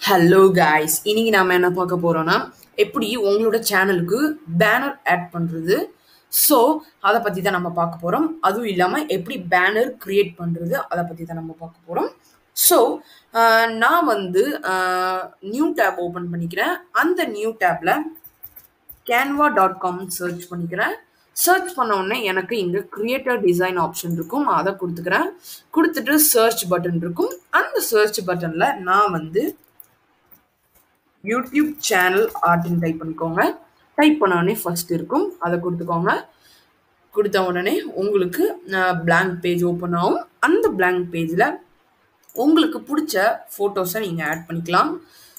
hello guys இன்னைக்கு நாம என்ன பார்க்க போறோம்னா எப்படி உங்களோட சேனலுக்கு பேனர் ஆட் பண்றது ஸோ அதை பத்தி தான் நம்ம பார்க்க போறோம் அதுவும் இல்லாம எப்படி பேனர் கிரியேட் பண்றது அதை பத்தி தான் நம்ம பார்க்க போறோம் ஸோ நான் வந்து நியூ டேப் ஓப்பன் பண்ணிக்கிறேன் அந்த நியூ டேப்ல கேன்வா டாட் காம் சர்ச் பண்ணிக்கிறேன் சர்ச் பண்ண உடனே எனக்கு இங்கே கிரியேட்டர் டிசைன் ஆப்ஷன் இருக்கும் அதை கொடுத்துக்கிறேன் கொடுத்துட்டு சர்ச் பட்டன் இருக்கும் அந்த சர்ச் பட்டனில் நான் வந்து யூடியூப் சேனல் ஆர்ட்னு டைப் பண்ணிக்கோங்க டைப் பண்ண உடனே ஃபர்ஸ்ட் இருக்கும் அதை கொடுத்துக்கோங்க கொடுத்த உடனே உங்களுக்கு blank பேஜ் ஓப்பன் ஆகும் அந்த blank பேஜில் உங்களுக்கு பிடிச்ச ஃபோட்டோஸை நீங்கள் ஆட் பண்ணிக்கலாம்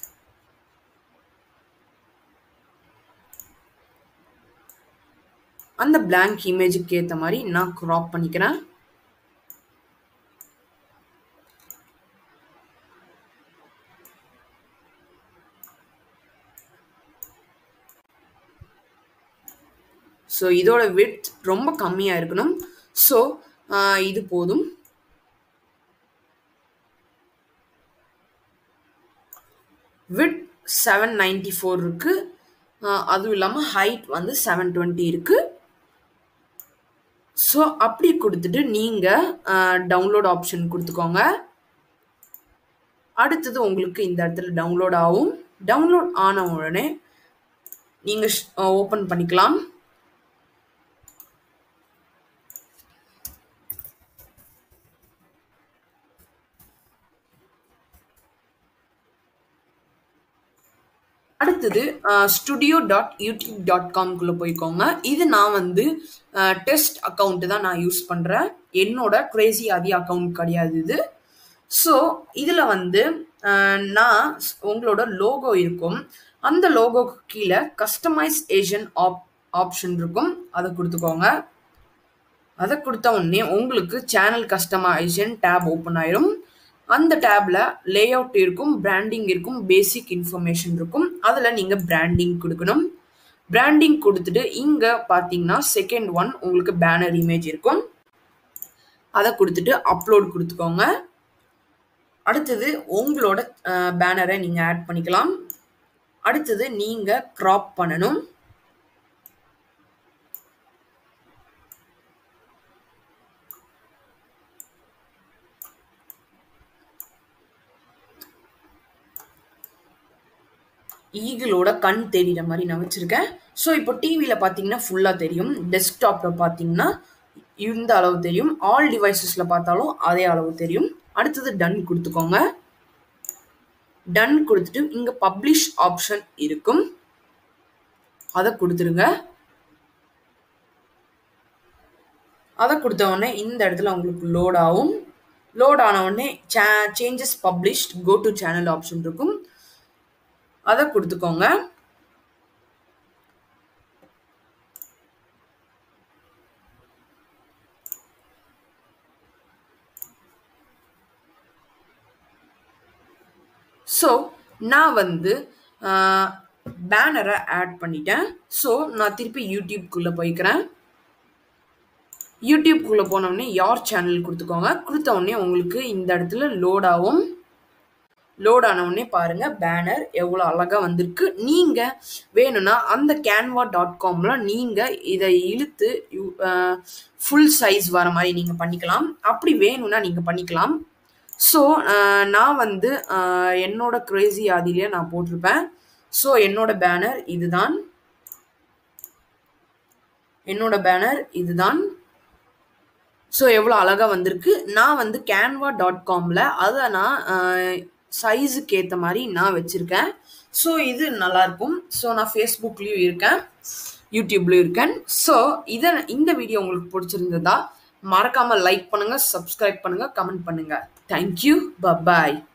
அந்த blank இமேஜுக்கு ஏற்ற மாதிரி நான் க்ராப் பண்ணிக்கிறேன் ஸோ இதோட விட் ரொம்ப கம்மியாக இருக்கணும் ஸோ இது போதும் விட் செவன் நைன்டி ஃபோர் இருக்கு அதுவும் இல்லாமல் ஹைட் வந்து செவன் டுவெண்ட்டி இருக்கு ஸோ அப்படி கொடுத்துட்டு நீங்கள் டவுன்லோட் ஆப்ஷன் கொடுத்துக்கோங்க அடுத்தது உங்களுக்கு இந்த இடத்துல டவுன்லோட் ஆகும் டவுன்லோட் ஆன உடனே நீங்கள் ஓப்பன் பண்ணிக்கலாம் அடுத்தது ஸ்டுடியோ டாட் யூடியூப் டாட் காம்குள்ளே போய்க்கோங்க இது நான் வந்து டெஸ்ட் அக்கௌண்ட் தான் நான் யூஸ் பண்ணுறேன் என்னோட கிரேசி ஆதி அக்கௌண்ட் கிடையாது இது ஸோ இதில் வந்து நான் உங்களோட லோகோ இருக்கும் அந்த லோகோக்கு கீழே கஸ்டமைஸ் ஏஷன் ஆப் ஆப்ஷன் இருக்கும் அதை கொடுத்துக்கோங்க அதை கொடுத்த உடனே உங்களுக்கு சேனல் கஸ்டமைசேஷன் டேப் ஓப்பன் ஆயிரும் அந்த டேப்ல லே அவுட் இருக்கும் பிராண்டிங் இருக்கும் பேசிக் இன்ஃபர்மேஷன் இருக்கும் அதில் நீங்கள் பிராண்டிங் கொடுக்கணும் பிராண்டிங் கொடுத்துட்டு இங்கே பார்த்தீங்கன்னா செகண்ட் ஒன் உங்களுக்கு பேனர் இமேஜ் இருக்கும் அதை கொடுத்துட்டு அப்லோட் கொடுத்துக்கோங்க அடுத்தது உங்களோட பேனரை நீங்கள் ஆட் பண்ணிக்கலாம் அடுத்தது நீங்கள் க்ராப் பண்ணணும் ஈகிளோட கண் தெரிகிற மாதிரி நான் வச்சுருக்கேன் ஸோ இப்போ டிவியில் பார்த்தீங்கன்னா ஃபுல்லாக தெரியும் டெஸ்க்டாப்பில் பார்த்தீங்கன்னா இந்த அளவு தெரியும் ஆல் டிவைசஸில் பார்த்தாலும் அதே அளவு தெரியும் அடுத்தது டன் கொடுத்துக்கோங்க டன் கொடுத்துட்டு இங்கே பப்ளிஷ் ஆப்ஷன் இருக்கும் அதை கொடுத்துருங்க அதை கொடுத்த உடனே இந்த இடத்துல உங்களுக்கு லோட் ஆகும் லோட் ஆன உடனே changes published go to channel option இருக்கும் அதை கொடுத்துக்கோங்க ஸோ நான் வந்து பேனரை ஆட் பண்ணிட்டேன் ஸோ நான் திருப்பி யூடியூப்குள்ளே போய்க்கிறேன் யூடியூப்குள்ளே போனோடனே யார் சேனல் கொடுத்துக்கோங்க கொடுத்த உடனே உங்களுக்கு இந்த இடத்துல லோட் ஆகும் லோட் ஆனவுடனே பாருங்க பேனர் எவ்வளோ அழகாக வந்திருக்கு நீங்கள் வேணும்னா அந்த கேன்வா டாட் காமில் நீங்கள் இதை இழுத்து ஃபுல் சைஸ் வர மாதிரி நீங்கள் பண்ணிக்கலாம் அப்படி வேணும்னா நீங்கள் பண்ணிக்கலாம் ஸோ நான் வந்து என்னோட கிரேசி ஆதியிலே நான் போட்டிருப்பேன் ஸோ என்னோட பேனர் இதுதான் என்னோட பேனர் இதுதான் ஸோ எவ்வளோ அழகாக வந்திருக்கு நான் வந்து கேன்வா டாட் காமில் அதை நான் சைஸுக்கு ஏற்ற மாதிரி நான் வச்சுருக்கேன் ஸோ இது நல்லாயிருக்கும் ஸோ நான் ஃபேஸ்புக்லேயும் இருக்கேன் யூடியூப்லேயும் இருக்கேன் ஸோ இதை இந்த வீடியோ உங்களுக்கு பிடிச்சிருந்ததா மறக்காமல் லைக் பண்ணுங்கள் சப்ஸ்கிரைப் பண்ணுங்கள் கமெண்ட் பண்ணுங்கள் தேங்க்யூ பபாய்